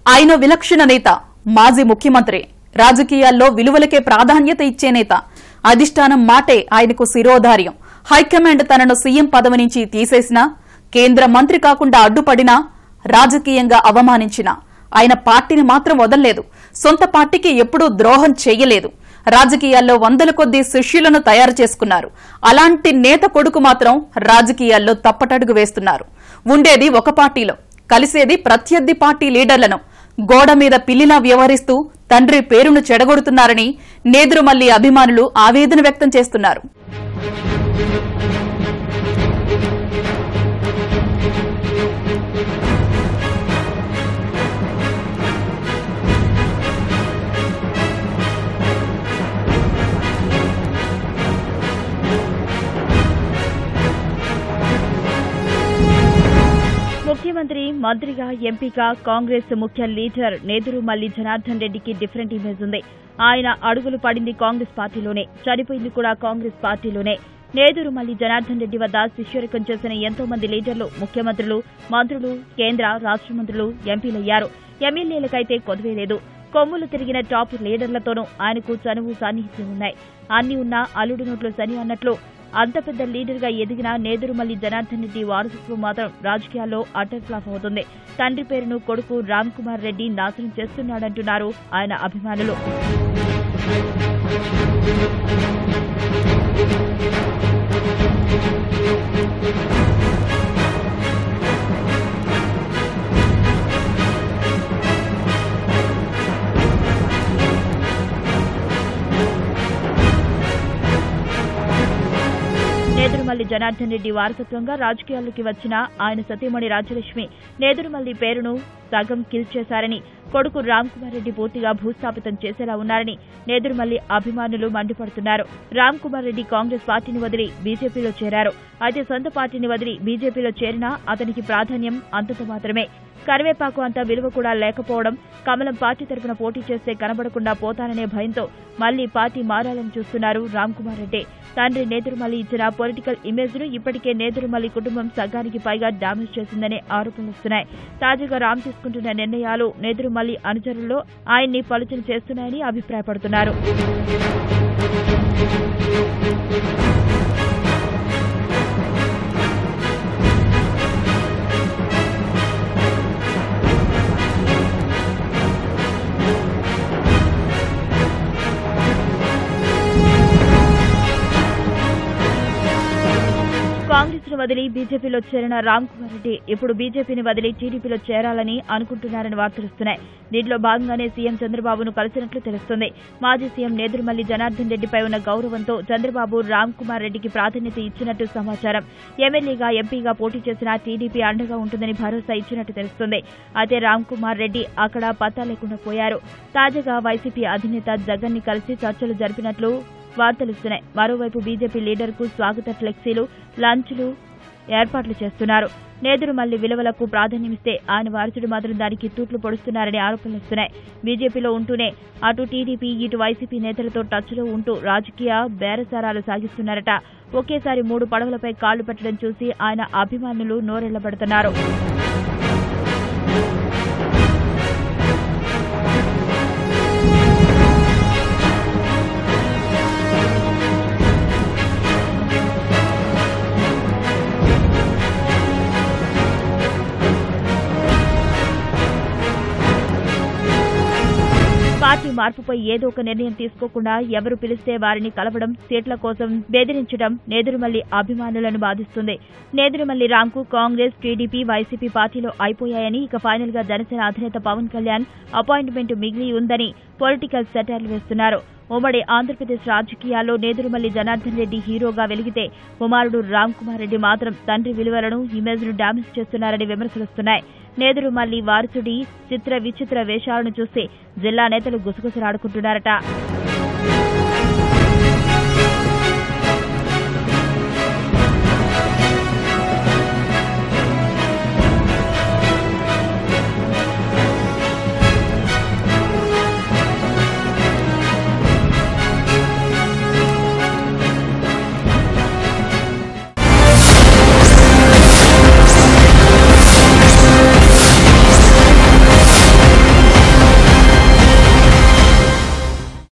ఆయన విలక్షణ నేత మాజీ ముఖ్యమంత్రి రాజకీయాల్లో విలువలకే ప్రాధాన్యత ఇచ్చే నేత అధిష్టానం మాటే ఆయనకు శిరోధార్యం హైకమాండ్ తనను సీఎం పదవి నుంచి తీసేసినా కేంద్ర మంత్రి కాకుండా అడ్డుపడినా రాజకీయంగా అవమానించినా ఆయన పార్టీని మాత్రం వదల్లేదు సొంత పార్టీకి ఎప్పుడూ ద్రోహం చెయ్యలేదు రాజకీయాల్లో వందల కొద్దీ శిష్యులను తయారు చేసుకున్నారు అలాంటి నేత కొడుకు మాత్రం రాజకీయాల్లో తప్పటడుగు వేస్తున్నారు ఉండేది ఒక పార్టీలో కలిసేది ప్రత్యర్థి పార్టీ లీడర్లను గోడ మీద పిల్లిలా వ్యవహరిస్తూ తండ్రి పేరును చెడగొడుతున్నారని నేదురుమల్లి అభిమానులు ఆవేదన వ్యక్తం చేస్తున్నారు ముఖ్యమంత్రి మంత్రిగా ఎంపీగా కాంగ్రెస్ ముఖ్య లీడర్ నేదురుమల్లి జనార్దన్ రెడ్డికి డిఫరెంట్ ఇమేజ్ ఉంది ఆయన అడుగులు పడింది కాంగ్రెస్ పార్టీలోనే చనిపోయింది కూడా కాంగ్రెస్ పార్టీలోనే నేదురుమల్లి జనార్దన్ రెడ్డి వద్ద శిష్యరికం చేసిన ఎంతో మంది లీడర్లు ముఖ్యమంత్రులు మంత్రులు కేంద్ర రాష్ట్ర మంత్రులు ఎంపీలయ్యారు ఎమ్మెల్యేలకైతే కొదవే లేదు కొమ్ములు తిరిగిన టాప్ లీడర్లతోనూ ఆయనకు చనువు సాన్నిహిత్యం ఉన్నాయి అన్ని ఉన్నా అల్లుడు నోట్లు సని అన్నట్లు అంత పెద్ద లీడర్ గా ఎదిగిన నేదురుమల్లి జనార్దన్ రెడ్డి వారసత్వం మాత్రం రాజకీయాల్లో అటర్ ఫ్లాప్ అవుతుంది తండ్రి పేరును కొడుకు రామ్ కుమార్ రెడ్డి నాశనం చేస్తున్నాడంటున్నారు ఆయన అభిమానులు నేదురుమల్లి జనార్దన్ రెడ్డి వారసత్వంగా రాజకీయాల్లోకి వచ్చిన ఆయన సతీమణి రాజ్యలక్ష్మి నేదురుమల్లి పేరును సగం కిల్ చేశారని కొడుకు రామ్ కుమార్ రెడ్డి పూర్తిగా భూస్థాపితం చేసేలా ఉన్నారని నేదురుమల్లి అభిమానులు మండిపడుతున్నారు రామ్ కుమార్ రెడ్డి కాంగ్రెస్ పార్టీని వదిలి బీజేపీలో చేరారు అయితే సొంత పార్టీని వదిలి బీజేపీలో చేరినా అతనికి ప్రాధాన్యం అంతంత మాత్రమే కరివేపాకు అంత విలువ కూడా లేకపోవడం కమలం పార్టీ తరఫున పోటీ చేస్తే కనబడకుండా పోతాననే భయంతో మళ్లీ పార్టీ మారాలని చూస్తున్నారు రామ్ కుమార్ రెడ్డి తండ్రి నేదురుమల్లి ఇచ్చిన పొలిటికల్ ఇమేజ్ ను ఇప్పటికే నేదురుమల్లి కుటుంబం సగానికి పైగా డామేజ్ చేసిందనే ఆరోపణలు వస్తున్నాయి తాజాగా రామ్ తీసుకుంటున్న నిర్ణయాలు నేదురుమల్లి అనుచరుల్లో ఆయన్ని పలుచన చేస్తున్నాయని అభిప్రాయపడుతున్నారు కాంగ్రెస్ ను వదిలి బీజేపీలో చేరిన రామ్ కుమార్ రెడ్డి ఇప్పుడు బీజేపీని వదిలి టీడీపీలో చేరాలని అనుకుంటున్నారని వార్తలుస్తున్నాయి దీంట్లో భాగంగానే సీఎం చంద్రబాబును కలిసినట్లు తెలుస్తుంది మాజీ సీఎం నేదురుమల్లి జనార్దన్ రెడ్డిపై ఉన్న గౌరవంతో చంద్రబాబు రామ్ కుమార్ రెడ్డికి ప్రాధాన్యత ఇచ్చినట్టు సమాచారం ఎమ్మెల్యేగా ఎంపీగా పోటీ చేసిన టీడీపీ అండగా ఉంటుందని భరోసా ఇచ్చినట్టు తెలుస్తుంది అయితే రామ్ కుమార్ రెడ్డి అక్కడ పత్తా లేకుండా పోయారు తాజాగా వైసీపీ అధినేత జగన్ ని కలిసి చర్చలు జరిపినట్లు వార్తలుస్తున్నాయి మరోవైపు బీజేపీ లీడర్ కు స్వాగత ఫ్లెక్సీలు లంచ్లు ఏర్పాట్లు చేస్తున్నారు నేదురుమల్లి విలువలకు ప్రాధాన్యమిస్తే ఆయన వారసుడు మాత్రం దానికి తూట్లు పొడుస్తున్నారని ఆరోపణలు వస్తున్నాయి బీజేపీలో ఉంటూనే అటు టీడీపీ ఇటు వైసీపీ నేతలతో టచ్లో ఉంటూ రాజకీయ బేరసారాలు సాగిస్తున్నారట ఒకేసారి మూడు పడవలపై కాళ్లు పెట్టడం చూసి ఆయన అభిమానులు నోరెళ్లబడుతున్నారు పార్టీ మార్పుపై ఏదో ఒక నిర్ణయం తీసుకోకుండా ఎవరు పిలిస్తే వారిని కలవడం సీట్ల కోసం బెదిరించడం నేదురుమల్లి అభిమానులను బాధిస్తుంది నేదురుమల్లి రామ్కు కాంగ్రెస్ టీడీపీ వైసీపీ పార్టీలో అయిపోయాయని ఇక ఫైనల్ గా జనసేన అధినేత పవన్ కళ్యాణ్ అపాయింట్మెంట్ మిగిలి ఉందని పొలిటికల్ సెటైర్లు వేస్తున్నారు ఉమ్మడి ఆంధ్రప్రదేశ్ రాజకీయాల్లో నేదురుమల్లి జనార్దన్ రెడ్డి హీరోగా వెలిగితే కుమారుడు రామ్ కుమార్ రెడ్డి మాత్రం తండ్రి విలువలను ఇమేజ్ ను డామేజ్ చేస్తున్నారని విమర్శలుస్తున్నాయి నేదురుమల్లి వారసుడి చిత్ర విచిత్ర వేషాలను చూసి జిల్లా నేతలు గుసగుసలాడుకుంటున్నారట